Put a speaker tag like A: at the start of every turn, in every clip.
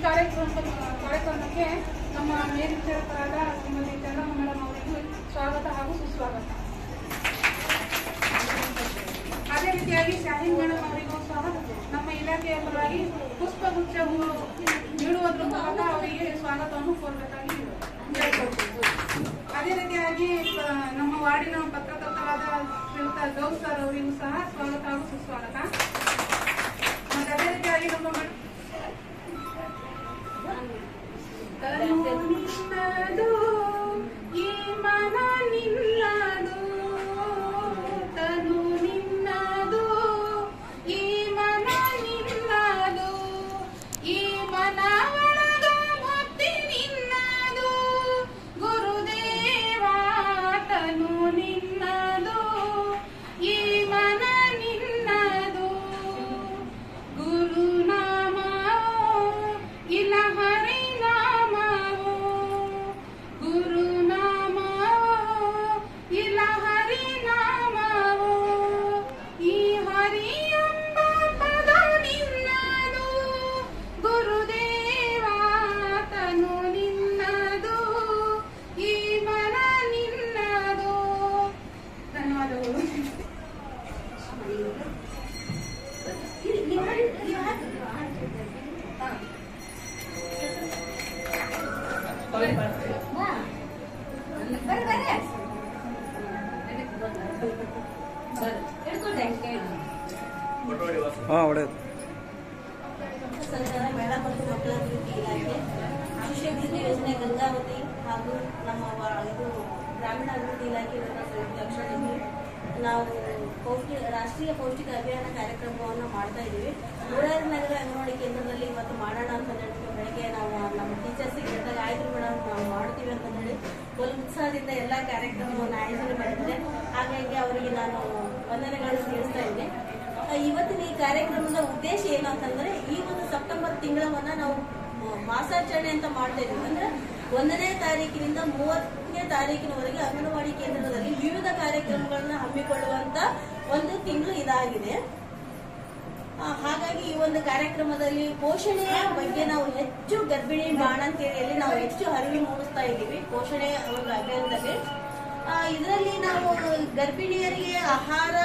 A: ಕಾರ್ಯಕ್ರಮ ಕಾರ್ಯಕ್ರಮಕ್ಕೆ ನಮ್ಮ ಮೇಲ್ವಿಚಾರಕರಾದ ಶ್ರೀಮತಿ ಚಂದ್ರಮ್ಮ ಮೇಡಮ್ ಅವರಿಗೂ ಸ್ವಾಗತ ಹಾಗೂ ಸುಸ್ವಾಗತ ಅದೇ ರೀತಿಯಾಗಿ ಶಾಹೀನ್ ಮೇಡಮ್ ಅವರಿಗೂ ಸಹ ನಮ್ಮ ಇಲಾಖೆಯ ಪರವಾಗಿ ಪುಷ್ಪಗುಚ್ಛ ಹೂವು ನೀಡುವುದರ ಮೂಲಕ ಅವರಿಗೆ ಸ್ವಾಗತವನ್ನು ಕೋರಬೇಕಾಗಿ ಕೇಳಿಕೊಳ್ತೀವಿ ಅದೇ ರೀತಿಯಾಗಿ ಆ, ನಮ್ಮ ವಾರ್ಡಿನ ಪತ್ರಕರ್ತರಾದ ಶ್ರೀಯುತ ಗೌಸ್ ಸರ್ ಅವರಿಗೂ ಸಹ ಸ್ವಾಗತ ಹಾಗೂ ಸುಸ್ವಾಗತ ಮತ್ತೆ ಅದೇ ರೀತಿಯಾಗಿ ನಮ್ಮ ಮೇಡಮ್ ತನು ನಿನ್ನದು ಈ ಮನ ನಿನ್ನದು ತನು ನಿನ್ನದು ಈ ಮನ ನಿನ್ನದು ಈ ಮನ ಒಳಗ ಭಕ್ತಿ ನಿನ್ನದು ಗುರುದೇವ ತನು ನಿನ್ನದು ಈ ಮನ ನಿನ್ನದು ಗುರುನಾಮವೋ ಇಲ್ಲ ಹರಿನಾಮವೋ ಗುರುನಾಮವೋ ಇಲ್ಲ ಹರಿನಾಮವೋ ಈ ಹರಿಯೆಂಬ ಪದ ನಿನ್ನದು ಗುರುದೇವ ತನು ನಿನ್ನದು ಈ ಮನ ನಿನ್ನದು ಧನ್ಯವಾದಗಳು
B: ಹಾಂ ಒಳ್ಳೆಯದು
C: ಸರ್ಕಾರ ಮಹಿಳಾ ಮತ್ತು ಮಕ್ಕಳ ಅಭಿವೃದ್ಧಿ ಇಲಾಖೆ ಶಿಕ್ಷಭಿವೃದ್ಧಿ ಯೋಜನೆ ಗಂಗಾವತಿ ಹಾಗೂ ನಮ್ಮ ವ- ಇದು ಗ್ರಾಮೀಣ ಅಭಿವೃದ್ಧಿ ಇಲಾಖೆ ಲಕ್ಷಣದಲ್ಲಿ ನಾವು ಪೌಷ್ಟಿಕ ರಾಷ್ಟ್ರೀಯ ಪೌಷ್ಟಿಕ ಅಭಿಯಾನ ಕಾರ್ಯಕ್ರಮವನ್ನು ಮಾಡ್ತಾ ಇದ್ದೀವಿ ನೂರಾರು ನಗರ ಅಂಗನವಾಡಿ ಕೇಂದ್ರದಲ್ಲಿ ಇವತ್ತು ಮಾಡೋಣ ಅಂತ ಹೇಳಿ ಬೆಳಗ್ಗೆ ನಾವು ನಮ್ಮ ಟೀಚರ್ಸ್ ಹೇಳಿದಾಗ ಆಯ್ತು ಮೇಡಮ್ ನಾವು ಮಾಡ್ತೀವಿ ಅಂತ ಹೇಳಿ ಒಂದು ಉತ್ಸಾಹದಿಂದ ಎಲ್ಲ ಕಾರ್ಯಕ್ರಮವನ್ನು ಆಯೋಜನೆ ಮಾಡಿದ್ದೆ ಹಾಗಾಗಿ ಅವರಿಗೆ ನಾನು ವಂದನೆಗಳನ್ನು ತಿಳಿಸ್ತಾ ಇದ್ದೆ ಆ, ಇವತ್ತಿನ ಈ ಕಾರ್ಯಕ್ರಮದ ಉದ್ದೇಶ ಏನು ಅಂತಂದ್ರೆ ಈ ಒಂದು ಸೆಪ್ಟೆಂಬರ್ ತಿಂಗಳವನ್ನ ನಾವು ಮ- ಮಾಸಾಚರಣೆ ಅಂತ ಮಾಡ್ತಾ ಇದ್ದೀವಿ ಅಂದ್ರೆ ಒಂದನೇ ತಾರೀಕಿನಿಂದ ಮೂವತ್ತನೇ ತಾರೀಕಿನವರೆಗೆ ಅಂಗನವಾಡಿ ಕೇಂದ್ರದಲ್ಲಿ ವಿವಿಧ ಕಾರ್ಯಕ್ರಮಗಳನ್ನ ಹಮ್ಮಿಕೊಳ್ಳುವಂತ ಒಂದು ತಿಂಗಳು ಇದಾಗಿದೆ ಆ, ಹಾಗಾಗಿ ಈ ಒಂದು ಕಾರ್ಯಕ್ರಮದಲ್ಲಿ ಪೋಷಣೆಯ ಬಗ್ಗೆ ನಾವು ಹೆಚ್ಚು ಗರ್ಭಿಣಿ ಬಾಣಂತಿಯರಲ್ಲಿ ನಾವು ಹೆಚ್ಚು ಅರಿವು ಮೂಡಿಸ್ತಾ ಇದ್ದೀವಿ ಪೋಷಣೆಯ ಒಂದು ಅಭಿಯಾನದಲ್ಲಿ ಇದರಲ್ಲಿ ನಾವು ಗರ್ಭಿಣಿಯರಿಗೆ ಆಹಾರ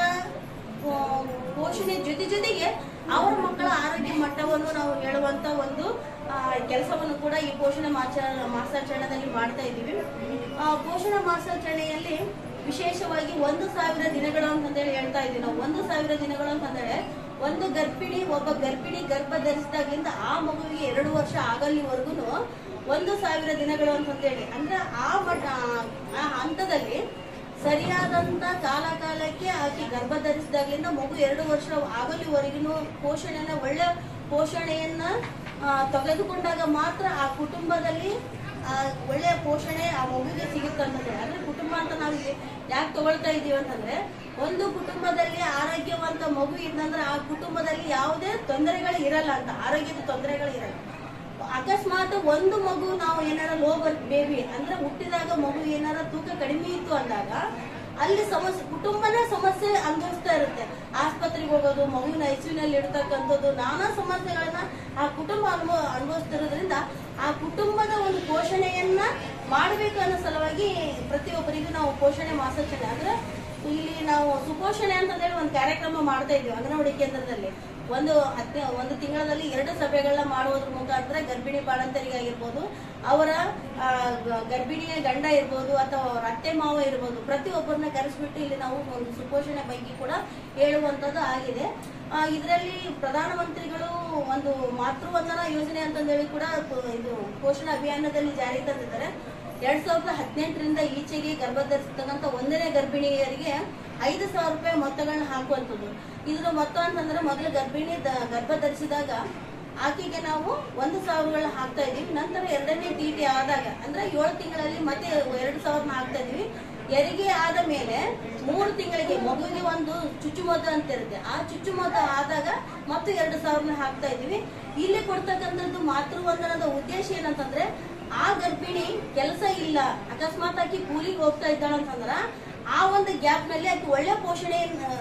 C: ಆ, ಪೋಷಣೆ ಜೊತೆ ಜೊತೆಗೆ ಅವರ ಮಕ್ಕಳ ಆರೋಗ್ಯ ಮಟ್ಟವನ್ನು ನಾವು ಹೇಳುವಂತ ಒಂದು ಕೆಲಸವನ್ನು ಕೂಡ ಈ ಪೋಷಣೆ ಮಾಸ ಮಾಸಾಚರಣೆಯಲ್ಲಿ ಮಾಡ್ತಾ ಇದ್ದೀವಿ ಆ, ಪೋಷಣಾ ಮಾಸಾಚರಣೆಯಲ್ಲಿ ವಿಶೇಷವಾಗಿ ಒಂದು ಸಾವಿರ ದಿನಗಳು ಅಂತಂದೇಳಿ ಹೇಳ್ತಾ ಇದ್ದೀವಿ ನಾವು ಒಂದು ಸಾವಿರ ದಿನಗಳು ಅಂತಂದ್ರೆ ಒಂದು ಗರ್ಭಿಣಿ ಒಬ್ಬ ಗರ್ಭಿಣಿ ಗರ್ಭ ಧರಿಸಿದಾಗ್ಲಿಂದ ಆ ಮಗುವಿಗೆ ಎರಡು ವರ್ಷ ಆಗಲಿವರೆಗೂ ಒಂದು ಸಾವಿರ ದಿನಗಳು ಅಂತಂದೇಳಿ ಅಂದ್ರೆ ಆ ಮಟ್ಟ ಆ ಹಂತದಲ್ಲಿ ಸರಿಯಾದಂತ ಕಾಲ ಕಾಲಕ್ಕೆ ಆಕೆ ಗರ್ಭ ಧರಿಸಿದಾಗ್ಲಿಂದ ಮಗು ಎರಡು ವರ್ಷ ಆಗಲಿವರೆಗೂ ಪೋಷಣೆಯನ್ನ ಒಳ್ಳೆ ಪೋಷಣೆಯನ್ನ ಆ, ತೆಗೆದುಕೊಂಡಾಗ ಮಾತ್ರ ಆ ಕುಟುಂಬದಲ್ಲಿ ಆ, ಒಳ್ಳೆಯ ಪೋಷಣೆ ಆ ಮಗುವಿಗೆ ಸಿಗುತ್ತೆ ಅಂತಂದ್ರೆ ಅಂದ್ರೆ ಕುಟುಂಬ ಅಂತ ನಾವು ಯಾಕೆ ತಗೊಳ್ತಾ ಇದೀವಿ ಅಂತಂದ್ರೆ ಒಂದು ಕುಟುಂಬದಲ್ಲಿ ಆರೋಗ್ಯವಂತ ಮಗು ಇದ್ದಂದ್ರೆ ಆ ಕುಟುಂಬದಲ್ಲಿ ಯಾವುದೇ ತೊಂದರೆಗಳು ಇರಲ್ಲ ಅಂತ ಆರೋಗ್ಯದ ತೊಂದರೆಗಳು ಇರಲ್ಲ ಅಕಸ್ಮಾತ್ ಒಂದು ಮಗು ನಾವು ಏನಾರ ಲೋ ಬರ್ತ್ ಬೇಬಿ ಅಂದ್ರೆ ಹುಟ್ಟಿದಾಗ ಮಗು ಏನಾರ ತೂಕ ಕಡಿಮೆ ಇತ್ತು ಅಂದಾಗ ಅಲ್ಲಿ ಸಮಸ್ಯೆ ಕುಟುಂಬನೇ ಸಮಸ್ಯೆ ಅನುಭವಿಸ್ತಾ ಇರುತ್ತೆ ಆಸ್ಪತ್ರೆಗೆ ಹೋಗೋದು ಮಗುವಿನ ಐಸಿಯುನಲ್ಲಿ ಇಡ್ತಕ್ಕಂಥದ್ದು ನಾನಾ ಸಮಸ್ಯೆಗಳನ್ನ ಆ ಕುಟುಂಬ ಅನುಭವ ಅನುಭವಿಸ್ತಿರೋದ್ರಿಂದ ಆ ಕುಟುಂಬದ ಒಂದು ಪೋಷಣೆಯನ್ನ ಮಾಡಬೇಕು ಅನ್ನೋ ಸಲುವಾಗಿ ಪ್ರತಿಯೊಬ್ಬರಿಗೂ ನಾವು ಪೋಷಣೆ ಮಾಸಾಚರಣೆ ಅಂದ್ರೆ ಇಲ್ಲಿ ನಾವು ಸುಪೋಷಣೆ ಅಂತಂದೇಳಿ ಒಂದು ಕಾರ್ಯಕ್ರಮ ಮಾಡ್ತಾ ಇದ್ವಿ ಅಂಗನವಾಡಿ ಕೇಂದ್ರದಲ್ಲಿ ಒಂದು ಹತ್ತನೇ ಒಂದು ತಿಂಗಳಲ್ಲಿ ಎರಡು ಸಭೆಗಳನ್ನ ಮಾಡುವುದ್ರ ಮುಖಾಂತರ ಗರ್ಭಿಣಿ ಬಾಣಂತರಿಗಾಗಿರ್ಬೋದು ಅವರ ಆ, ಗ- ಗರ್ಭಿಣಿಯ ಗಂಡ ಇರ್ಬೋದು ಅಥವಾ ಅವರ ಅತ್ತೆ ಮಾವ ಇರ್ಬೋದು ಪ್ರತಿಯೊಬ್ಬರನ್ನ ಕರೆಸ್ಬಿಟ್ಟು ಇಲ್ಲಿ ನಾವು ಒಂದು ಸುಪೋಷಣೆ ಬಗ್ಗೆ ಕೂಡ ಹೇಳುವಂತದ್ದು ಆಗಿದೆ ಇದರಲ್ಲಿ ಪ್ರಧಾನಮಂತ್ರಿಗಳು ಒಂದು ಮಾತೃವಂದನಾ ಯೋಜನೆ ಅಂತಂದೇಳಿ ಕೂಡ ಪ- ಇದು ಪೋಷಣಾ ಅಭಿಯಾನದಲ್ಲಿ ಜಾರಿ ತಂದಿದ್ದಾರೆ ಎರಡ್ ಸಾವಿರದ ಹದಿನೆಂಟರಿಂದ ಈಚೆಗೆ ಗರ್ಭ ಧರಿಸ್ತಕ್ಕಂಥ ಒಂದನೇ ಗರ್ಭಿಣಿಯರಿಗೆ ಐದು ಸಾವಿರ ರೂಪಾಯಿ ಮೊತ್ತಗಳನ್ನ ಹಾಕುವಂಥದ್ದು ಇದ್ರ ಮೊತ್ತ ಅಂತಂದ್ರೆ ಮೊದಲು ಗರ್ಭಿಣಿ ದ- ಗರ್ಭ ಧರಿಸಿದಾಗ ಆಕೆಗೆ ನಾವು ಒಂದು ಸಾವಿರಗಳನ್ನ ಹಾಕ್ತಾ ಇದೀವಿ ನಂತರ ಎರಡನೇ ಟಿ ಟಿ ಆದಾಗ ಅಂದ್ರೆ ಏಳು ತಿಂಗಳಲ್ಲಿ ಮತ್ತೆ ಎರಡು ಸಾವಿರನ ಹಾಕ್ತಾ ಇದೀವಿ ಹೆರಿಗೆ ಆದ ಮೇಲೆ ಮೂರು ತಿಂಗಳಿಗೆ ಮಗುವಿಗೆ ಒಂದು ಚುಚ್ಚುಮದ್ದು ಅಂತ ಇರುತ್ತೆ ಆ ಚುಚ್ಚುಮದ್ದು ಆದಾಗ ಮತ್ತೆ ಎರಡು ಸಾವಿರನ ಹಾಕ್ತಾ ಇದೀವಿ ಇಲ್ಲಿ ಕೊಡ್ತಕ್ಕಂಥದ್ದು ಮಾತೃವಂದನದ ಉದ್ದೇಶ ಏನಂತಂದ್ರೆ ಆ ಗರ್ಭಿಣಿ ಕೆಲಸ ಇಲ್ಲ ಅಕಸ್ಮಾತ್ ಆಕಿ ಕೂಲಿಗೆ ಹೋಗ್ತಾ ಇದ್ದಾಳಂತಂದ್ರ ಆ ಒಂದು ಗ್ಯಾಪ್ ನಲ್ಲಿ ಆಕಿ ಒಳ್ಳೆ ಪೋಷಣೆ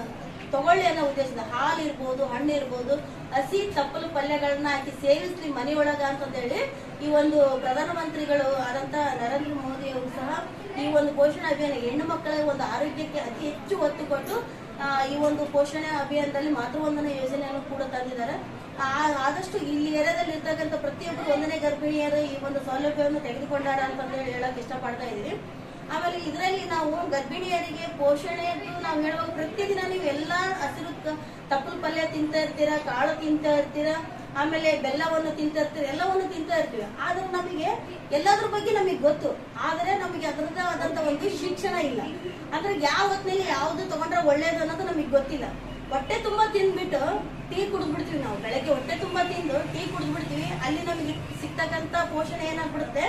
C: ತಗೊಳ್ಳಿ ಅನ್ನೋ ಉದ್ದೇಶದಿಂದ ಹಾಲು ಇರ್ಬೋದು ಹಣ್ಣು ಇರ್ಬೋದು ಹಸಿ ತಪ್ಪಲು ಪಲ್ಯಗಳನ್ನ ಹಾಕಿ ಸೇವಿಸ್ಲಿ ಮನೆಯೊಳಗ ಅಂತಂದೇಳಿ ಈ ಒಂದು ಪ್ರಧಾನಮಂತ್ರಿಗಳು ಆದಂತ ನರೇಂದ್ರ ಮೋದಿ ಅವರು ಸಹ ಈ ಒಂದು ಪೋಷಣೆ ಅಭಿಯಾನ ಹೆಣ್ಣು ಮಕ್ಕಳ ಒಂದು ಆರೋಗ್ಯಕ್ಕೆ ಅತಿ ಹೆಚ್ಚು ಒತ್ತು ಕೊಟ್ಟು ಆ, ಈ ಒಂದು ಪೋಷಣೆ ಅಭಿಯಾನದಲ್ಲಿ ಮಾತೃವಂದನ ಯೋಜನೆಯನ್ನು ಕೂಡ ತಂದಿದ್ದಾರೆ ಆ- ಆದಷ್ಟು ಇಲ್ಲಿ ಏರಿಯಾದಲ್ಲಿ ಇರ್ತಕ್ಕಂಥ ಪ್ರತಿಯೊಬ್ಬರು ಒಂದನೇ ಗರ್ಭಿಣಿಯರು ಈ ಒಂದು ಸೌಲಭ್ಯವನ್ನು ತೆಗೆದುಕೊಂಡಾರ ಅಂತಂದೇಳಿ ಹೇಳಕ್ ಇಷ್ಟಪಡ್ತಾ ಇದ್ದೀವಿ ಆಮೇಲೆ ಇದರಲ್ಲಿ ನಾವು ಗರ್ಭಿಣಿಯರಿಗೆ ಪೋಷಣೆಯದ್ದು ನಾವು ಹೇಳುವಾಗ ಪ್ರತಿದಿನ ನೀವು ಎಲ್ಲಾ ಹಸಿರು ಕ- ತಪ್ಪಲು ಪಲ್ಯ ತಿಂತಾ ಇರ್ತೀರಾ ಕಾಳು ತಿಂತಾ ಇರ್ತೀರಾ ಆಮೇಲೆ ಬೆಲ್ಲವನ್ನು ತಿಂತಾ ಇರ್ತೀರಾ ಎಲ್ಲವನ್ನು ತಿಂತಾ ಇರ್ತೀವಿ ಆದ್ರೆ ನಮಗೆ ಎಲ್ಲದ್ರ ಬಗ್ಗೆ ನಮಗೆ ಗೊತ್ತು ಆದರೆ ನಮಗೆ ಅದರದ್ದೇ ಆದಂತ ಒಂದು ಶಿಕ್ಷಣ ಇಲ್ಲ ಅಂದ್ರೆ ಯಾವ ಹೊತ್ತಿನಲ್ಲಿ ಯಾವ್ದು ತಗೊಂಡ್ರೆ ಒಳ್ಳೇದು ಅನ್ನೋದು ನಮಗೆ ಗೊತ್ತಿಲ್ಲ ಹೊಟ್ಟೆ ತುಂಬಾ ತಿಂದ್ಬಿಟ್ಟು ಟೀ ಕುಡಿದ್ಬಿಡ್ತೀವಿ ನಾವು ಬೆಳಗ್ಗೆ ಹೊಟ್ಟೆ ತುಂಬಾ ತಿಂದು ಟೀ ಕುಡಿದ್ಬಿಡ್ತೀವಿ ಅಲ್ಲಿ ನಮಗೆ ಸಿಗ್ತಕ್ಕಂತ ಪೋಷಣೆ ಏನಾಗ್ಬಿಡುತ್ತೆ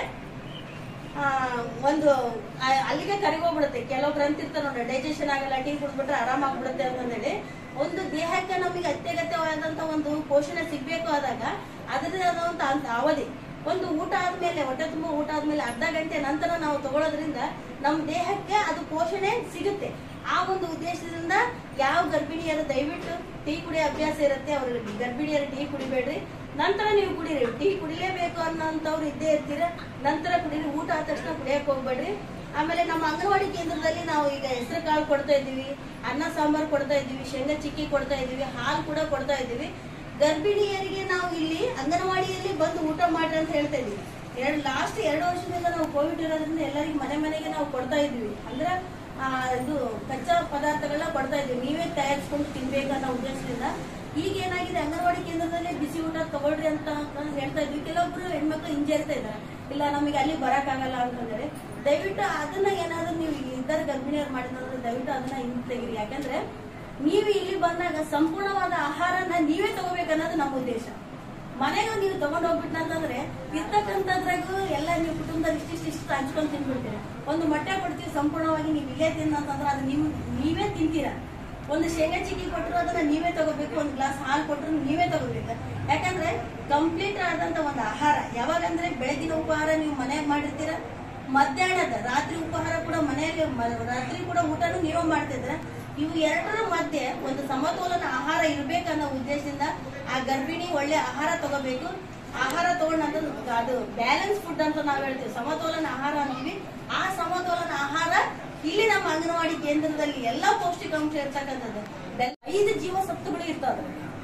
C: ಆ, ಒಂದು ಆ- ಅಲ್ಲಿಗೆ ಕರಿಗೋಗ್ಬಿಡುತ್ತೆ ಕೆಲವೊಬ್ರು ಅಂತಿರ್ತಾರೆ ನೋಡಿ ಡೈಜೆಷನ್ ಆಗಲ್ಲ ಟೀ ಕುಡಿದ್ಬಿಟ್ರೆ ಆರಾಮಾಗ್ಬಿಡುತ್ತೆ ಅಂತಂದೇಳಿ ಒಂದು ದೇಹಕ್ಕೆ ನಮಗೆ ಅತ್ಯಗತ್ಯವಾದಂತ ಒಂದು ಪೋಷಣೆ ಸಿಗ್ಬೇಕು ಆದಾಗ ಅದರದೇ ಆದಂತ ಅಂತ ಅವಧಿ ಒಂದು ಊಟ ಆದ್ಮೇಲೆ ಹೊಟ್ಟೆ ತುಂಬ ಊಟ ಆದ್ಮೇಲೆ ಅರ್ಧ ಗಂಟೆ ನಂತರ ನಾವು ತಗೊಳ್ಳೋದ್ರಿಂದ ನಮ್ಮ ದೇಹಕ್ಕೆ ಅದು ಪೋಷಣೆ ಸಿಗುತ್ತೆ ಆ ಒಂದು ಉದ್ದೇಶದಿಂದ ಯಾವ ಗರ್ಭಿಣಿಯರು ದಯವಿಟ್ಟು ಟೀ ಕುಡಿಯೋ ಅಭ್ಯಾಸ ಇರುತ್ತೆ ಅವ್ರಿಗೆ ಗರ್ಭಿಣಿಯರು ಟೀ ಕುಡಿಬೇಡ್ರಿ ನಂತರ ನೀವು ಕುಡೀರಿ ಟೀ ಕುಡಿಲೇಬೇಕು ಅನ್ನೋಂಥವ್ರು ಇದ್ದೇ ಇರ್ತೀರ ನಂತರ ಕುಡೀರಿ ಊಟ ಆದ ತಕ್ಷಣ ಕುಡಿಯಕ್ ಹೋಗ್ಬೇಡ್ರಿ ಆಮೇಲೆ ನಮ್ಮ ಅಂಗನವಾಡಿ ಕೇಂದ್ರದಲ್ಲಿ ನಾವು ಈಗ ಹೆಸರು ಕಾಳು ಕೊಡ್ತಾ ಇದ್ದೀವಿ ಅನ್ನ ಸಾಂಬಾರು ಕೊಡ್ತಾ ಇದ್ದೀವಿ ಶೇಂಗಾ ಚಿಕ್ಕಿ ಕೊಡ್ತಾ ಇದ್ದೀವಿ ಹಾಲು ಕೂಡ ಕೊಡ್ತಾ ಇದ್ದೀವಿ ಗರ್ಭಿಣಿಯರಿಗೆ ನಾವು ಇಲ್ಲಿ ಅಂಗನವಾಡಿಯಲ್ಲಿ ಬಂದು ಊಟ ಮಾಡ್ರಿ ಅಂತ ಹೇಳ್ತಾ ಇದೀವಿ ಎರಡು ಲಾಸ್ಟ್ ಎರಡು ವರ್ಷದಿಂದ ನಾವು ಕೋವಿಡ್ ಇರೋದ್ರಿಂದ ಎಲ್ಲರಿಗೂ ಮನೆ ಮನೆಗೆ ನಾವು ಕೊಡ್ತಾ ಇದ್ವಿ ಅಂದ್ರೆ ಆ, ಇದು ಕಚ್ಚಾ ಪದಾರ್ಥಗಳನ್ನ ಕೊಡ್ತಾ ಇದ್ವಿ ನೀವೇ ತಯಾರಿಸ್ಕೊಂಡು ತಿನ್ಬೇಕು ಅನ್ನೋ ಉದ್ದೇಶದಿಂದ ಈಗ ಏನಾಗಿದೆ ಅಂಗನವಾಡಿ ಕೇಂದ್ರದಲ್ಲಿ ಬಿಸಿ ಊಟ ತಗೊಳ್ರಿ ಅಂತ ಅಂತ ಹೇಳ್ತಾ ಇದ್ವಿ ಕೆಲವೊಬ್ರು ಹೆಣ್ಮಕ್ಳು ಹಿಂಜರಿತಾ ಇದ್ದಾರೆ ಇಲ್ಲ ನಮಗೆ ಅಲ್ಲಿ ಬರಕ್ಕಾಗಲ್ಲ ಅಂತಂದ್ರೆ ದಯವಿಟ್ಟು ಅದನ್ನ ಏನಾದ್ರು ನೀವು ಇದ್ದಾರೆ ಗರ್ಭಿಣಿಯರು ಮಾಡಿದ್ರೆ ದಯವಿಟ್ಟು ಅದನ್ನ ಹಿಂದೆ ತೆಗೀರಿ ಯಾಕಂದ್ರೆ ನೀವು ಇಲ್ಲಿ ಬಂದಾಗ ಸಂಪೂರ್ಣವಾದ ಆಹಾರನ ನೀವೇ ತಗೋಬೇಕನ್ನೋದು ನಮ್ಮ ಉದ್ದೇಶ ಮನೆಗೂ ನೀವು ತಗೊಂಡ್ ಹೋಗ್ಬಿಟ್ಟಂತಂದ್ರೆ ಇರ್ತಕ್ಕಂಥದ್ರಾಗೂ ಎಲ್ಲ ನೀವು ಕುಟುಂಬದಲ್ಲಿ ಇಷ್ಟಿಷ್ಟು ಇಷ್ಟು ಹಂಚ್ಕೊಂಡು ತಿನ್ಬಿಡ್ತೀರಾ ಒಂದು ಮೊಟ್ಟೆ ಕೊಡ್ತೀವಿ ಸಂಪೂರ್ಣವಾಗಿ ನೀವು ಇಲ್ಲೇ ತಿನ್ನಂತಂದ್ರೆ ಅದು ನಿಮ್ ನೀವೇ ತಿಂತೀರಾ ಒಂದು ಶೇಂಗಾ ಚಿಕ್ಕಿ ಕೊಟ್ಟರು ಅದನ್ನ ನೀವೇ ತಗೋಬೇಕು ಒಂದು ಗ್ಲಾಸ್ ಹಾಲು ಕೊಟ್ಟರು ನೀವೇ ತಗೋಬೇಕು ಯಾಕಂದ್ರೆ ಕಂಪ್ಲೀಟ್ ಆದಂತ ಒಂದು ಆಹಾರ ಯಾವಾಗಂದ್ರೆ ಬೆಳಗಿನ ಉಪಹಾರ ನೀವು ಮನೆಯಾಗ ಮಾಡಿರ್ತೀರ ಮಧ್ಯಾಹ್ನದ ರಾತ್ರಿ ಉಪಹಾರ ಕೂಡ ಮನೆಯಲ್ಲಿ ಮ- ರಾತ್ರಿ ಕೂಡ ಊಟನೂ ನೀವೇ ಮಾಡ್ತಿದ್ರೆ ಇವು ಎರಡರ ಮಧ್ಯೆ ಒಂದು ಸಮತೋಲನ ಆಹಾರ ಇರ್ಬೇಕನ್ನೋ ಉದ್ದೇಶದಿಂದ ಆ ಗರ್ಭಿಣಿ ಒಳ್ಳೆ ಆಹಾರ ತಗೋಬೇಕು ಆಹಾರ ತಗೊಂಡ ನಂತರ ಅದು ಬ್ಯಾಲೆನ್ಸ್ ಫುಡ್ ಅಂತ ನಾವ್ ಹೇಳ್ತೀವಿ ಸಮತೋಲನ ಆಹಾರ ಅಂತೀವಿ ಆ ಸಮತೋಲನ ಆಹಾರ ಇಲ್ಲಿ ನಮ್ಮ ಅಂಗನವಾಡಿ ಕೇಂದ್ರದಲ್ಲಿ ಎಲ್ಲಾ ಪೌಷ್ಟಿಕಾಂಶ ಇರ್ತಕ್ಕಂಥದ್ದು ಬೆಲ್ಲ- ಐದು ಜೀವಸತ್ವಗಳು ಇರ್ತಾವೆ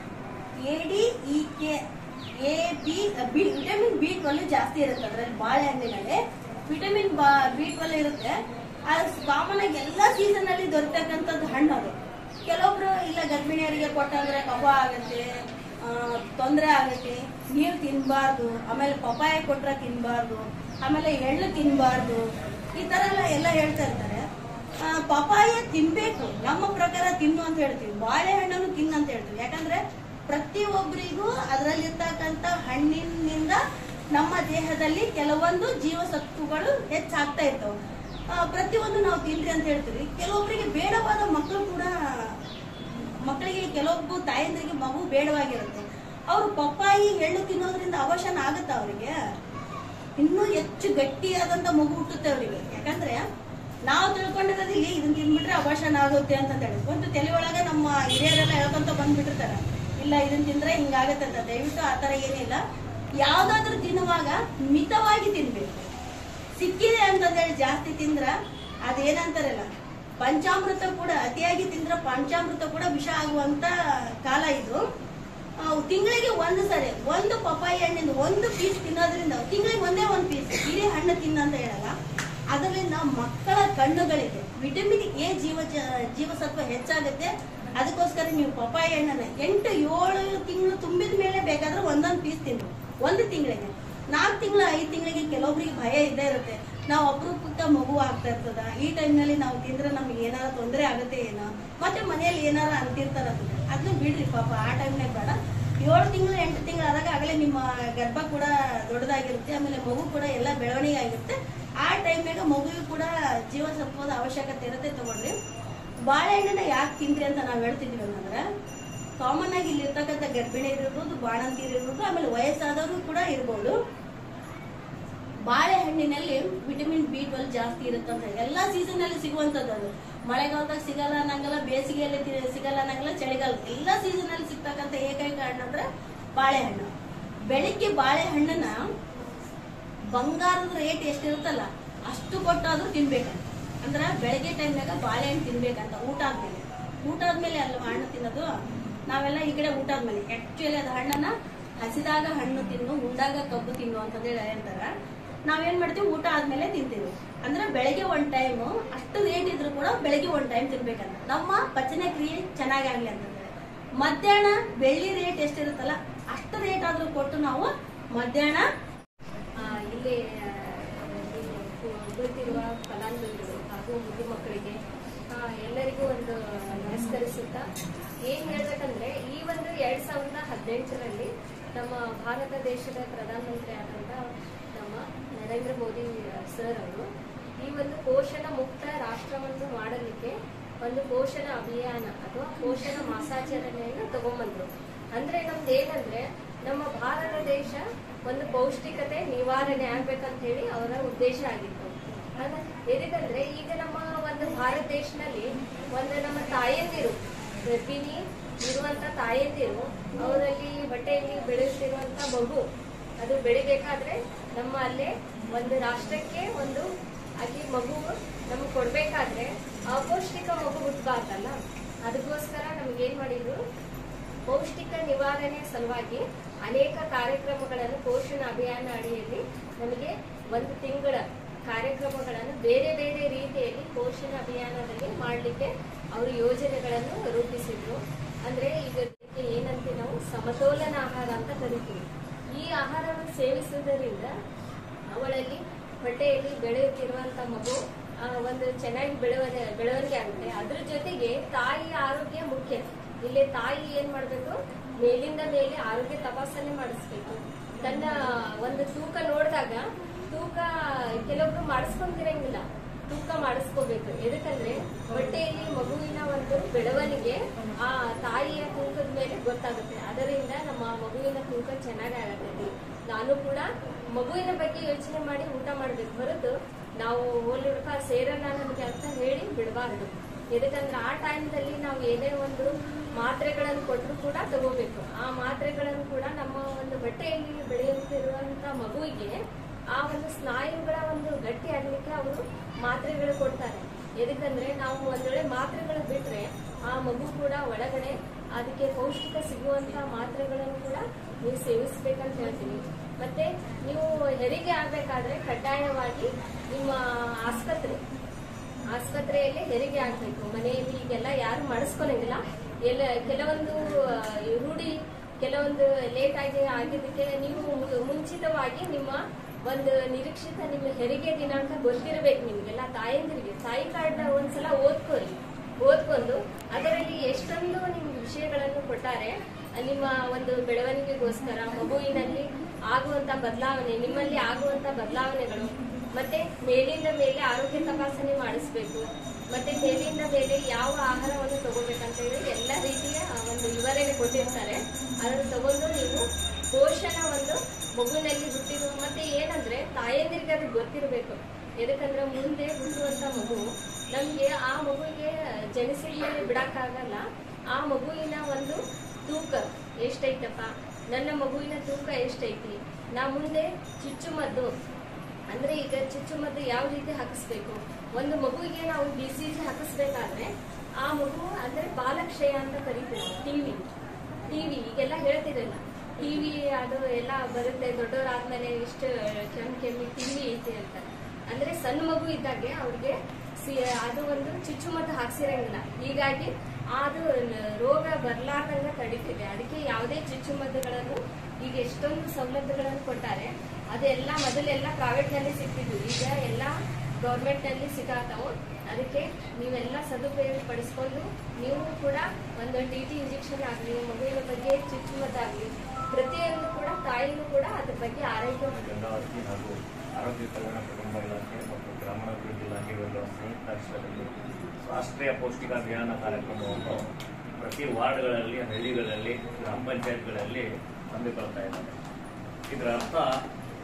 C: A D E K A B B vitamin B twelve ಜಾಸ್ತಿ ಇರುತ್ತೆ ಅದ್ರಲ್ಲಿ ಬಾಳೆಹಣ್ಣಿನಲ್ಲಿ ವಿಟಮಿನ್ ಬಿ ಟ್ವೆಲ್ ಇರುತ್ತೆ ಕಾಮನ್ ಆಗಿ ಎಲ್ಲಾ ಸೀಸನ್ ಅಲ್ಲಿ ದೊರೆತಕ್ಕಂಥದ್ದು ಹಣ್ಣು ಅದು ಕೆಲವೊಬ್ರು ಇಲ್ಲ ಗರ್ಭಿಣಿಯರಿಗೆ ಕೊಟ್ಟಂದ್ರೆ ಕಫ ಆಗುತ್ತೆ ತೊಂದರೆ ಆಗುತ್ತೆ ನೀರು ತಿನ್ಬಾರ್ದು ಆಮೇಲೆ ಪಪಾಯ ಕೊಟ್ರೆ ತಿನ್ಬಾರ್ದು ಆಮೇಲೆ ಎಳ್ಳು ತಿನ್ಬಾರ್ದು ಈ ತರ ಎಲ್ಲ ಎಲ್ಲ ಹೇಳ್ತಾ ಇರ್ತಾರೆ ಆ, ಪಪಾಯ ತಿನ್ಬೇಕು ನಮ್ಮ ಪ್ರಕಾರ ತಿನ್ನು ಅಂತ ಹೇಳ್ತೀವಿ ಬಾಳೆಹಣ್ಣನ್ನು ತಿನ್ನು ಅಂತ ಹೇಳ್ತೀವಿ ಯಾಕಂದ್ರೆ ಪ್ರತಿಯೊಬ್ಬರಿಗೂ ಅದರಲ್ಲಿರ್ತಕ್ಕಂಥ ಹಣ್ಣಿನಿಂದ ನಮ್ಮ ದೇಹದಲ್ಲಿ ಕೆಲವೊಂದು ಜೀವಸತ್ವಗಳು ಹೆಚ್ಚಾಗ್ತಾ ಇರ್ತವೆ ಆ, ಪ್ರತಿಯೊಂದು ನಾವು ತಿನ್ರಿ ಅಂತ ಹೇಳ್ತೀವಿ ಕೆಲವೊಬ್ಬರಿಗೆ ಬೇಡವಾದ ಮಕ್ಕಳು ಕೂಡ ಮಕ್ಕಳಿಗೆ ಕೆಲವೊಬ್ಬ ತಾಯಂದ್ರಿಗೆ ಮಗು ಬೇಡವಾಗಿರುತ್ತೆ ಅವರು ಪಪ್ಪಾಯಿ ಎಳ್ಳು ತಿನ್ನೋದ್ರಿಂದ ಅವಶನ ಆಗುತ್ತ ಅವರಿಗೆ ಇನ್ನೂ ಹೆಚ್ಚು ಗಟ್ಟಿಯಾದಂತ ಮಗು ಹುಟ್ಟುತ್ತೆ ಅವರಿಗೆ ಯಾಕಂದ್ರೆ ನಾವು ತಿಳ್ಕೊಂಡಿರೋದು ಇಲ್ಲಿ ಇದನ್ನ ತಿಂದ್ಬಿಟ್ರೆ ಅವಶನ ಆಗುತ್ತೆ ಅಂತ ಹೇಳಿ ಒಂದು ತಲೆ ಒಳಗೆ ನಮ್ಮ ಹಿರಿಯರೆಲ್ಲ ಹೇಳ್ಕೊಂತ ಬಂದ್ಬಿಟ್ಟಿರ್ತಾರೆ ಇಲ್ಲ ಇದನ್ನ ತಿಂದ್ರೆ ಹಿಂಗಾಗತ್ತೆ ಅಂತ ದಯವಿಟ್ಟು ಆ ತರ ಏನಿಲ್ಲ ಯಾವ್ದಾದ್ರು ತಿನ್ನುವಾಗ ಮಿತವಾಗಿ ತಿನ್ಬೇಕು ಸಿಕ್ಕಿದೆ ಅಂತಂದೇಳಿ ಜಾಸ್ತಿ ತಿಂದ್ರ ಅದೇನಂತಾರಲ್ಲ ಪಂಚಾಮೃತ ಕೂಡ ಅತಿಯಾಗಿ ತಿಂದ್ರ ಪಂಚಾಮೃತ ಕೂಡ ವಿಷ ಆಗುವಂತ ಕಾಲ ಇದು ತಿಂಗಳಿಗೆ ಒಂದು ಸರಿ ಒಂದು ಪಪ್ಪಾಯಿ ಹಣ್ಣಿಂದ ಒಂದು ಪೀಸ್ ತಿನ್ನೋದ್ರಿಂದ ತಿಂಗಳಿಗೆ ಒಂದೇ ಒಂದು ಪೀಸ್ ಇಡೀ ಹಣ್ಣು ತಿನ್ನ ಅಂತ ಹೇಳಲ್ಲ ಅದರಿಂದ ಮಕ್ಕಳ ಕಣ್ಣುಗಳಿಗೆ ವಿಟಮಿನ್ ಎ ಜೀವ ಜೀವಸತ್ವ ಹೆಚ್ಚಾಗುತ್ತೆ ಅದಕ್ಕೋಸ್ಕರ ನೀವು ಪಪ್ಪಾಯಿ ಹಣ್ಣನ್ನ ಎಂಟು ಏಳು ತಿಂಗಳು ತುಂಬಿದ ಮೇಲೆ ಬೇಕಾದ್ರೆ ಒಂದೊಂದು ಪೀಸ್ ತಿನ್ನಿ ಒಂದು ತಿಂಗಳಿಗೆ ನಾಲ್ಕು ತಿಂಗಳು ಐದು ತಿಂಗಳಿಗೆ ಕೆಲವೊಬ್ರಿಗೆ ಭಯ ಇದ್ದೇ ಇರುತ್ತೆ ನಾವು ಅಪರೂಪಕ್ಕೆ ಮಗು ಆಗ್ತಾ ಇರ್ತದ ಈ ಟೈಮ್ನಲ್ಲಿ ನಾವು ತಿಂದ್ರೆ ನಮ್ಗೆ ಏನಾರ ತೊಂದರೆ ಆಗುತ್ತೆ ಏನೋ ಮತ್ತೆ ಮನೆಯಲ್ಲಿ ಏನಾರ ಅಂತಿರ್ತಾರ ಅದನ್ನ ಬಿಡ್ರಿ ಪಾಪ ಆ ಟೈಮ್ನಾಗ ಬೇಡ ಏಳು ತಿಂಗಳು ಎಂಟು ತಿಂಗಳು ಆದಾಗ ಆಗಲೇ ನಿಮ್ಮ ಗರ್ಭ ಕೂಡ ದೊಡ್ಡದಾಗಿರುತ್ತೆ ಆಮೇಲೆ ಮಗು ಕೂಡ ಎಲ್ಲ ಬೆಳವಣಿಗೆ ಆಗಿರುತ್ತೆ ಆ ಟೈಮ್ನಾಗ ಮಗುವಿಗೆ ಕೂಡ ಜೀವಸತ್ವದ ಅವಶ್ಯಕತೆ ಇರುತ್ತೆ ತಗೊಳ್ರಿ ಬಾಳೆಹಣ್ಣನ್ನ ಯಾಕೆ ತಿಂದ್ರಿ ಅಂತ ನಾವು ಹೇಳ್ತಿದ್ವಿ ಅಂತಂದ್ರೆ ಕಾಮನ್ ಆಗಿ ಇಲ್ಲಿ ಇರ್ತಕ್ಕಂಥ ಗರ್ಭಿಣಿ ಇರ್ಬೋದು ಬಾಣಂತಿರು ಇರ್ಬೋದು ಆಮೇಲೆ ವಯಸ್ಸಾದವರು ಕೂಡ ಇರ್ಬೋದು ಬಾಳೆಹಣ್ಣಿನಲ್ಲಿ ವಿಟಮಿನ್ ಬಿ ಟ್ವೆಲ್ ಜಾಸ್ತಿ ಇರುತ್ತಂತ ಎಲ್ಲಾ ಸೀಸನ್ ಅಲ್ಲಿ ಸಿಗುವಂತದ್ದು ಅದು ಮಳೆಗಾಲದಾಗ ಸಿಗಲ್ಲ ಅನ್ನಂಗಲ್ಲ ಬೇಸಿಗೆಯಲ್ಲಿ ತಿ- ಸಿಗಲ್ಲ ಅನ್ನಂಗಲ್ಲ ಚಳಿಗಾಲ ಎಲ್ಲಾ ಸೀಸನ್ ಅಲ್ಲಿ ಸಿಗ್ತಕ್ಕಂತ ಏಕೈಕ ಹಣ್ಣು ಅಂದ್ರೆ ಬಾಳೆಹಣ್ಣು ಬೆಳಿಗ್ಗೆ ಬಾಳೆಹಣ್ಣನ್ನ ಬಂಗಾರದ ರೇಟ್ ಎಷ್ಟಿರುತ್ತಲ್ಲ ಅಷ್ಟು ಕೊಟ್ಟಾದ್ರೂ ತಿನ್ಬೇಕಂತ ಅಂದ್ರ ಬೆಳಗ್ಗೆ ಟೈಮ್ನಾಗ ಬಾಳೆಹಣ್ಣು ತಿನ್ಬೇಕಂತ ಊಟ ಆದ್ಮೇಲೆ ಊಟ ಆದ್ಮೇಲೆ ಅಲ್ಲ ಹಣ್ಣು ತಿನ್ನೋದು ನಾವೆಲ್ಲ ಈ ಕಡೆ ಊಟ ಆದ್ಮೇಲೆ ಆಕ್ಚುಲಿ ಅದು ಹಣ್ಣನ್ನ ಹಸಿದಾಗ ಹಣ್ಣು ತಿನ್ನು ಉಂಡಾಗ ಕಬ್ಬು ತಿನ್ನು ಅಂತಂದೇಳಿ ಹೇಳ್ತಾರ ನಾವೇನ್ ಮಾಡ್ತೀವಿ ಊಟ ಆದ್ಮೇಲೆ ತಿಂತೀವಿ ಅಂದ್ರೆ ಬೆಳಗ್ಗೆ ಒಂದ್ ಟೈಮ್ ಅಷ್ಟು ರೇಟ್ ಇದ್ರು ಕೂಡ ಬೆಳಗ್ಗೆ ಒಂದ್ ಟೈಮ್ ತಿನ್ಬೇಕಂತ ನಮ್ಮ ಪಚನ ಕ್ರಿಯೆ ಚೆನ್ನಾಗಾಗ್ಲಿ ಅಂತಂದ್ರೆ ಮಧ್ಯಾಹ್ನ ಬೆಳ್ಳಿ ರೇಟ್ ಎಷ್ಟಿರುತ್ತಲ್ಲ ಅಷ್ಟು ರೇಟ್ ಆದ್ರೂ ಕೊಟ್ಟು ನಾವು ಮಧ್ಯಾಹ್ನ
B: ಆ, ಇಲ್ಲಿ ಆ, ಇಲ್ಲಿ ಕು- ಗೊತ್ತಿರುವ ಫಲಾನುಭವಿಗಳು ಹಾಗೂ ಮುದ್ದು ಮಕ್ಕಳಿಗೆ ಆ, ಎಲ್ಲರಿಗೂ ಒಂದು ನಮಸ್ಕರಿಸುತ್ತಾ ಏನ್ ಹೇಳ್ಬೇಕಂದ್ರೆ ಈ ಒಂದು ಎರಡ್ ಸಾವಿರದ ಹದಿನೆಂಟರಲ್ಲಿ ನಮ್ಮ ಭಾರತ ದೇಶದ ಪ್ರಧಾನಮಂತ್ರಿ ಆದಂತ ನಮ್ಮ ನರೇಂದ್ರ ಮೋದಿ ಸರ್ ಅವರು ಈ ಒಂದು ಪೋಷಣ ಮುಕ್ತ ರಾಷ್ಟ್ರವನ್ನು ಮಾಡಲಿಕ್ಕೆ ಒಂದು ಪೋಷಣ ಅಭಿಯಾನ ಅಥವಾ ಪೋಷಣ ಮಾಸಾಚರಣೆಯನ್ನು ತಗೊಂಬಂದ್ರು ಅಂದ್ರೆ ನಮ್ದು ಏನಂದ್ರೆ ನಮ್ಮ ಭಾರತ ದೇಶ ಒಂದು ಪೌಷ್ಟಿಕತೆ ನಿವಾರಣೆ ಆಗ್ಬೇಕಂತ ಹೇಳಿ ಅವರ ಉದ್ದೇಶ ಆಗಿತ್ತು ಅದ- ಎದಕ್ಕಂದ್ರೆ ಈಗ ನಮ್ಮ ಒಂದು ಭಾರತ ದೇಶದಲ್ಲಿ ಒಂದು ನಮ್ಮ ತಾಯಂದಿರು ಗರ್ಭಿಣಿ ಇರುವಂತ ತಾಯಂದಿರು ಅವರಲ್ಲಿ ಹೊಟ್ಟೆಯಲ್ಲಿ ಬೆಳೆಯುತ್ತಿರುವಂತ ಮಗು ಅದು ಬೆಳಿಬೇಕಾದ್ರೆ ನಮ್ಮ ಅಲ್ಲೇ ಒಂದು ರಾಷ್ಟ್ರಕ್ಕೆ ಒಂದು ಆಗಿ ಮಗು ನಮಗೆ ಕೊಡ್ಬೇಕಾದ್ರೆ ಅಪೌಷ್ಟಿಕ ಮಗು ಹುಟ್ಟಬಾರ್ದಲ್ಲ ಅದಕ್ಕೋಸ್ಕರ ನಮ್ಗೆ ಏನ್ ಮಾಡಿದ್ರು ಪೌಷ್ಟಿಕ ನಿವಾರಣೆ ಸಲುವಾಗಿ ಅನೇಕ ಕಾರ್ಯಕ್ರಮಗಳನ್ನು ಪೋಷಣ ಅಭಿಯಾನ ಅಡಿಯಲ್ಲಿ ನಮಗೆ ಒಂದು ತಿಂಗಳ ಕಾರ್ಯಕ್ರಮಗಳನ್ನು ಬೇರೆ ಬೇರೆ ರೀತಿಯಲ್ಲಿ ಪೋಷಣ ಅಭಿಯಾನದಲ್ಲಿ ಮಾಡಲಿಕ್ಕೆ ಅವರು ಯೋಜನೆಗಳನ್ನು ರೂಪಿಸಿದ್ರು ಅಂದ್ರೆ ಈಗ ಇದಕ್ಕೆ ಏನಂತೀವಿ ನಾವು ಸಮತೋಲನ ಆಹಾರ ಅಂತ ಕರಿತೀವಿ ಈ ಆಹಾರವನ್ನು ಸೇವಿಸುವುದರಿಂದ ಅವಳಲ್ಲಿ ಹೊಟ್ಟೆಯಲ್ಲಿ ಬೆಳೆಯುತ್ತಿರುವಂತ ಮಗು ಆ, ಒಂದು ಚೆನ್ನಾಗಿ ಬೆಳವಣಿಗೆ ಬೆಳವಣಿಗೆ ಆಗುತ್ತೆ ಅದ್ರ ಜೊತೆಗೆ ತಾಯಿಯ ಆರೋಗ್ಯ ಮುಖ್ಯ ಇಲ್ಲಿ ತಾಯಿ ಏನ್ ಮಾಡ್ಬೇಕು ಮೇಲಿಂದ ಮೇಲೆ ಆರೋಗ್ಯ ತಪಾಸಣೆ ಮಾಡಿಸ್ಬೇಕು ತನ್ನ ಒಂದು ತೂಕ ನೋಡಿದಾಗ ತೂಕ ಕೆಲವೊಬ್ರು ಮಾಡಿಸ್ಕೊಂತಿರಂಗಿಲ್ಲ ತೂಕ ಮಾಡಿಸ್ಕೋಬೇಕು ಎದಕ್ಕಂದ್ರೆ ಹೊಟ್ಟೆಯಲ್ಲಿ ಮಗುವಿನ ಒಂದು ಬೆಳವಣಿಗೆ ಆ ತಾಯಿಯ ತೂಕದ ಮೇಲೆ ಗೊತ್ತಾಗುತ್ತೆ ಅದರಿಂದ ನಮ್ಮ ಮಗುವಿನ ತೂಕ ಚೆನ್ನಾಗಿ ಆಗತ್ತೆ ನಾನು ಕೂಡ ಮಗುವಿನ ಬಗ್ಗೆ ಯೋಚನೆ ಮಾಡಿ ಊಟ ಮಾಡ್ಬೇಕು ಹೊರತು ನಾವು ಹೋಲಿ ಹುಡುಕ ಸೇರಲ್ಲ ನಮಗೆ ಅಂತ ಹೇಳಿ ಬಿಡಬಾರ್ದು ಎದಕ್ಕಂದ್ರೆ ಆ ಟೈಮ್ದಲ್ಲಿ ನಾವು ಏನೇ ಒಂದು ಮಾತ್ರೆಗಳನ್ನು ಕೊಟ್ಟರು ಕೂಡ ತಗೋಬೇಕು ಆ ಮಾತ್ರೆಗಳನ್ನು ಕೂಡ ನಮ್ಮ ಒಂದು ಹೊಟ್ಟೆಯಲ್ಲಿ ಬೆಳೆಯುತ್ತಿರುವಂತ ಮಗುವಿಗೆ ಆ ಒಂದು ಸ್ನಾಯುಗಳ ಒಂದು ಗಟ್ಟಿ ಆಗ್ಲಿಕ್ಕೆ ಅವರು ಮಾತ್ರೆಗಳು ಕೊಡ್ತಾರೆ ಎದಕ್ಕಂದ್ರೆ ನಾವು ಒಂದ್ ವೇಳೆ ಮಾತ್ರೆಗಳು ಬಿಟ್ರೆ ಆ ಮಗು ಕೂಡ ಒಳಗಡೆ ಅದಕ್ಕೆ ಪೌಷ್ಟಿಕ ಸಿಗುವಂತ ಮಾತ್ರೆಗಳನ್ನು ಕೂಡ ನೀವು ಸೇವಿಸ್ಬೇಕಂತ ಹೇಳ್ತೀನಿ ಮತ್ತೆ ನೀವು ಹೆರಿಗೆ ಆಗ್ಬೇಕಾದ್ರೆ ಕಡ್ಡಾಯವಾಗಿ ನಿಮ್ಮ ಆಸ್ಪತ್ರೆ ಆಸ್ಪತ್ರೆಯಲ್ಲಿ ಹೆರಿಗೆ ಆಗ್ಬೇಕು ಮನೆಯಲ್ಲಿ ಈಗೆಲ್ಲ ಯಾರು ಮಾಡಿಸ್ಕೊಳಂಗಿಲ್ಲ ಎಲ್ಲ ಕೆಲವೊಂದು ಆ, ರೂಢಿ ಕೆಲವೊಂದು ಲೇಟ್ ಆಗಿ ಆಗಿದ್ದಕ್ಕೆ ನೀವು ಮು- ಮುಂಚಿತವಾಗಿ ನಿಮ್ಮ ಒಂದು ನಿರೀಕ್ಷಿತ ನಿಮ್ಮ ಹೆರಿಗೆ ದಿನಾಂಕ ಗೊತ್ತಿರಬೇಕು ನಿಮ್ಗೆಲ್ಲ ತಾಯಂದಿರಿಗೆ ತಾಯಿ ಕಾರ್ಡ್ ಒಂದ್ಸಲ ಓದ್ಕೊಳ್ಳಿ ಓದ್ಕೊಂಡು ಅದರಲ್ಲಿ ಎಷ್ಟೊಂದು ನಿಮ್ಗೆ ವಿಷಯಗಳನ್ನು ಕೊಟ್ಟಾರೆ ನಿಮ್ಮ ಒಂದು ಬೆಳವಣಿಗೆಗೋಸ್ಕರ ಮಗುವಿನಲ್ಲಿ ಆಗುವಂತ ಬದಲಾವಣೆ ನಿಮ್ಮಲ್ಲಿ ಆಗುವಂತ ಬದಲಾವಣೆಗಳು ಮತ್ತೆ ಮೇಲಿಂದ ಮೇಲೆ ಆರೋಗ್ಯ ತಪಾಸಣೆ ಮಾಡಿಸ್ಬೇಕು ಮತ್ತೆ ಮೇಲಿಂದ ಮೇಲೆ ಯಾವ ಆಹಾರವನ್ನು ತಗೋಬೇಕಂತ ಹೇಳಿ ಎಲ್ಲ ರೀತಿಯ ಒಂದು ವಿವರಣೆ ಕೊಟ್ಟಿರ್ತಾರೆ ಅದನ್ನು ತಗೊಂಡು ನೀವು ಪೋಷಣ ಒಂದು ಮಗುವಿನಲ್ಲಿ ಹುಟ್ಟಿರುವ ಮತ್ತೆ ಏನಂದ್ರೆ ತಾಯಂದಿರಿಗೆ ಅದು ಗೊತ್ತಿರಬೇಕು ಎದಕ್ಕಂದ್ರೆ ಮುಂದೆ ಹುಟ್ಟುವಂತ ಮಗು ನಮ್ಗೆ ಆ ಮಗುವಿಗೆ ಜನಿಸಿದ ಮೇಲೆ ಬಿಡಕ್ಕಾಗಲ್ಲ ಆ ಮಗುವಿನ ಒಂದು ತೂಕ ಎಷ್ಟೈತಪ್ಪ ನನ್ನ ಮಗುವಿನ ತೂಕ ಎಷ್ಟೈತಿ ನಾ ಮುಂದೆ ಚುಚ್ಚುಮದ್ದು ಅಂದ್ರೆ ಈಗ ಚುಚ್ಚುಮದ್ದು ಯಾವ ರೀತಿ ಹಾಕಿಸ್ಬೇಕು ಒಂದು ಮಗುವಿಗೆ ನಾವು ಬಿ ಸಿ ಜಿ ಹಾಕಿಸ್ಬೇಕಾದ್ರೆ ಆ ಮಗು ಅಂದ್ರೆ ಬಾಲಕ್ಷಯ ಅಂತ ಕರಿತೀವಿ ಟಿವಿ ಟಿವಿ ಈಗೆಲ್ಲ ಹೇಳ್ತಿರಲ್ಲ ಟಿವಿ ಅದು ಎಲ್ಲ ಬರುತ್ತೆ ದೊಡ್ಡವರಾದ್ಮೇಲೆ ಇಷ್ಟು ಕೆಮ್ಮು ಕೆಮ್ಮಿ ಟಿವಿ ಐತಿ ಅಂತ ಅಂದ್ರೆ ಸಣ್ಣ ಮಗು ಇದ್ದಾಗೆ ಅವ್ರಿಗೆ ಸಿ- ಅದು ಒಂದು ಚುಚ್ಚುಮದ್ದು ಹಾಕ್ಸಿರಂಗಿಲ್ಲ ಹೀಗಾಗಿ ಅದು ನ- ರೋಗ ಬರ್ಲಾರ್ದಂಗ ತಡಿತಿದೆ ಅದಕ್ಕೆ ಯಾವುದೇ ಚುಚ್ಚುಮದ್ದುಗಳನ್ನು ಈಗ ಎಷ್ಟೊಂದು ಸವಲತ್ತುಗಳನ್ನು ಕೊಟ್ಟಾರೆ ಅದೆಲ್ಲ ಮೊದಲೆಲ್ಲ ಪ್ರೈವೇಟ್ ನಲ್ಲಿ ಸಿಗ್ತಿದ್ವು ಈಗ ಎಲ್ಲ ಗೌರ್ಮೆಂಟ್ ನಲ್ಲಿ ಸಿಗಾತಾವು ಅದಕ್ಕೆ ನೀವೆಲ್ಲ ಸದುಪಯೋಗ ಪಡಿಸ್ಕೊಂಡು ನೀವು ಕೂಡ ಒಂದು ಟಿ ಟಿ ಇಂಜೆಕ್ಷನ್ ಆಗಲಿ ಮಗುವಿನ ಬಗ್ಗೆ ಚುಚ್ಚುಮದ್ದಾಗಲಿ ಪ್ರತಿಯೊಂದು ಕೂಡ ತಾಯಿನೂ ಕೂಡ ಅದ್ರ ಬಗ್ಗೆ ಆರೈಕೆ ಮಾಡ್ಬೇಕು.
D: ಗಂಗಾವತಿ ಹಾಗೂ ಆರೋಗ್ಯ ಕಲ್ಯಾಣ ಕುಟುಂಬ ಇಲಾಖೆ ಮತ್ತು ಗ್ರಾಮೀಣಾಭಿವೃದ್ಧಿ ಇಲಾಖೆಗಳ ಸಂಯುಕ್ತ ಆಶ್ರಯದಲ್ಲಿ ರಾಷ್ಟ್ರೀಯ ಪೌಷ್ಟಿಕ ಅಭಿಯಾನ ಕಾರ್ಯಕ್ರಮವನ್ನು ಪ್ರತಿ ವಾರ್ಡ್ಗಳಲ್ಲಿ ಹಳ್ಳಿಗಳಲ್ಲಿ ಗ್ರಾಮ ಪಂಚಾಯತ್ಗಳಲ್ಲಿ ಹಮ್ಮಿಕೊಳ್ತಾ ಇದ್ದಾರೆ ಇದರ ಅರ್ಥ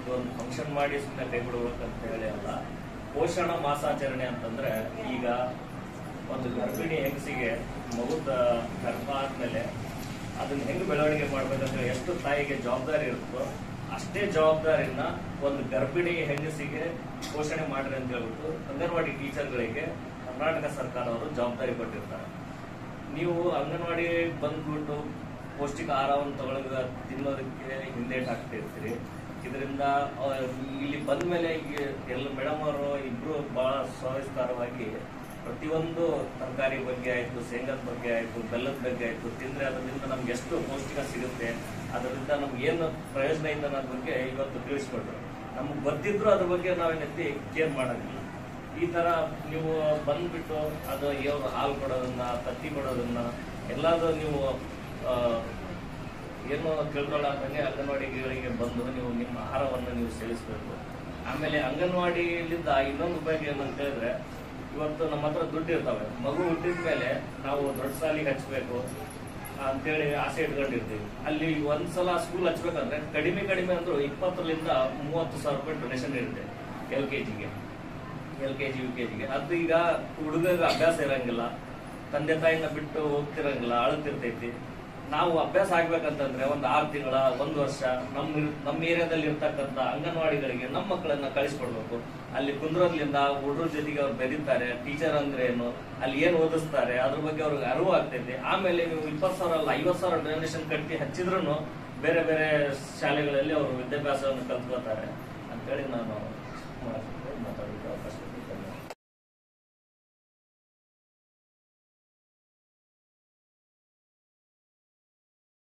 D: ಇದೊಂದು ಫಂಕ್ಷನ್ ಮಾಡಿ ಸುಮ್ಮನೆ ಕೈ ಬಿಡ್ಬೇಕಂತ ಹೇಳಿ ಅಲ್ಲ ಪೋಷಣ ಮಾಸಾಚರಣೆ ಅಂತಂದ್ರೆ ಈಗ ಒಂದು ಗರ್ಭಿಣಿ ಹೆಂಗಸಿಗೆ ಮಗುದ ಗರ್ಭ ಆದ್ಮೇಲೆ ಅದನ್ನ ಹೆಂಗ್ ಬೆಳವಣಿಗೆ ಮಾಡ್ಬೇಕಂದ್ರೆ ಎಷ್ಟು ತಾಯಿಗೆ ಜವಾಬ್ದಾರಿ ಇರುತ್ತೋ ಅಷ್ಟೇ ಜವಾಬ್ದಾರಿನ ಒಂದು ಗರ್ಭಿಣಿ ಹೆಂಗಸಿಗೆ ಪೋಷಣೆ ಮಾಡ್ರಿ ಅಂತ ಹೇಳ್ಬಿಟ್ಟು ಅಂಗನವಾಡಿ ಟೀಚರ್ಗಳಿಗೆ ಕರ್ನಾಟಕ ಸರ್ಕಾರ ಅವರು ಜವಾಬ್ದಾರಿ ಕೊಟ್ಟಿರ್ತಾರೆ ನೀವು ಅಂಗನವಾಡಿ ಬಂದ್ಬಿಟ್ಟು ಪೌಷ್ಟಿಕ ಆಹಾರವನ್ನು ತಗೊಳ್ಳೋದ ತಿನ್ನೋದಕ್ಕೆ ಹಿಂದೇಟ್ ಹಾಕ್ತಿರ್ತೀರಿ ಇದರಿಂದ ಇಲ್ಲಿ ಬಂದ ಮೇಲೆ ಎಲ್ಲ ಮೇಡಮ್ ಅವರು ಇಬ್ರು ಬಹಳ ಸವಿಸ್ತಾರವಾಗಿ ಪ್ರತಿಯೊಂದು ತರಕಾರಿ ಬಗ್ಗೆ ಆಯ್ತು ಶೇಂಗಾದ ಬಗ್ಗೆ ಆಯ್ತು ಬೆಲ್ಲದ ಬಗ್ಗೆ ಆಯ್ತು ತಿಂದ್ರೆ ಅದರಿಂದ ನಮ್ಗೆ ಎಷ್ಟು ಪೌಷ್ಟಿಕ ಸಿಗುತ್ತೆ ಅದರಿಂದ ನಮ್ಗೆ ಏನು ಪ್ರಯೋಜನ ಇದೆ ಅನ್ನೋದ್ರ ಬಗ್ಗೆ ಇವತ್ತು ತಿಳಿಸ್ಕೊಟ್ರು ನಮ್ಗೆ ಗೊತ್ತಿದ್ರು ಅದ್ರ ಬಗ್ಗೆ ನಾವೇನೈತಿ ಕೇರ್ ಮಾಡೋದಿಲ್ಲ ಈ ತರ ನೀವು ಬಂದ್ಬಿಟ್ಟು ಅದು ಏನು ಹಾಲು ಕೊಡೋದನ್ನ ತತ್ತಿ ಕೊಡೋದನ್ನ ಎಲ್ಲಾದ್ರೂ ನೀವು ಆ, ಏನು ತಿಳ್ಕೊಳ್ಳಾರ್ದಂಗೆ ಅಂಗನವಾಡಿಗಳಿಗೆ ಬಂದು ನೀವು ನಿಮ್ಮ ಆಹಾರವನ್ನು ನೀವು ಸೇವಿಸಬೇಕು ಆಮೇಲೆ ಅಂಗನವಾಡಿಲಿಂದ ಇನ್ನೊಂದು ಉಪಯೋಗ ಏನಂತ ಹೇಳಿದ್ರೆ ಇವತ್ತು ನಮ್ಮ ಹತ್ರ ದುಡ್ಡು ಇರ್ತವೆ ಮಗು ಹುಟ್ಟಿದ ಮೇಲೆ ನಾವು ದೊಡ್ಡ ಸಾಲಿಗೆ ಹಚ್ಬೇಕು ಅಂತೇಳಿ ಆಸೆ ಇಟ್ಕೊಂಡಿರ್ತೀವಿ ಅಲ್ಲಿ ಒಂದ್ಸಲ ಸ್ಕೂಲ್ ಹಚ್ಬೇಕಂದ್ರೆ ಕಡಿಮೆ ಕಡಿಮೆ ಅಂದ್ರೂ ಇಪ್ಪತ್ತರಿಂದ ಮೂವತ್ತು ಸಾವಿರ ರೂಪಾಯಿ ಡೊನೇಷನ್ ಇರುತ್ತೆ ಎಲ್ ಕೆ ಜಿಗೆ L K G U K ಜಿಗೆ ಅದು ಈಗ ಹುಡುಗಗ ಅಭ್ಯಾಸ ಇರಂಗಿಲ್ಲ ತಂದೆ ತಾಯಿನ ಬಿಟ್ಟು ಹೋಗ್ತಿರಂಗಿಲ್ಲ ಅಳುತ್ತಿರ್ತೈತಿ ನಾವು ಅಭ್ಯಾಸ ಆಗ್ಬೇಕಂತಂದ್ರೆ ಒಂದು ಆರು ತಿಂಗಳ ಒಂದು ವರ್ಷ ನಮ್ಮ ಇರ್- ನಮ್ಮ ಏರಿಯಾದಲ್ಲಿ ಇರ್ತಕ್ಕಂಥ ಅಂಗನವಾಡಿಗಳಿಗೆ ನಮ್ಮ ಮಕ್ಕಳನ್ನ ಕಳಿಸ್ಕೊಡ್ಬೇಕು ಅಲ್ಲಿ ಕುಂದ್ರೋದ್ರಿಂದ ಹುಡುಗರ ಜೊತೆಗೆ ಅವ್ರು ಬೆರೀತಾರೆ ಟೀಚರ್ ಅಂದ್ರೆ ಏನು ಅಲ್ಲಿ ಏನ್ ಓದಿಸ್ತಾರೆ ಅದ್ರ ಬಗ್ಗೆ ಅವ್ರಿಗೆ ಅರಿವು ಆಗ್ತೈತಿ ಆಮೇಲೆ ನೀವು ಇಪ್ಪತ್ತು ಸಾವಿರ ಅಲ್ಲ ಐವತ್ತು ಸಾವಿರ ಡೊನೇಷನ್ ಕಟ್ಟಿ ಹಚ್ಚಿದ್ರು ಬೇರೆ ಬೇರೆ ಶಾಲೆಗಳಲ್ಲಿ ಅವರು ವಿದ್ಯಾಭ್ಯಾಸವನ್ನು ಕಲ್ತ್ಕೋತಾರೆ ಅಂತೇಳಿ ನಾನು ಮಾತಾಡೋದಕ್ಕೆ ಅವಕಾಶ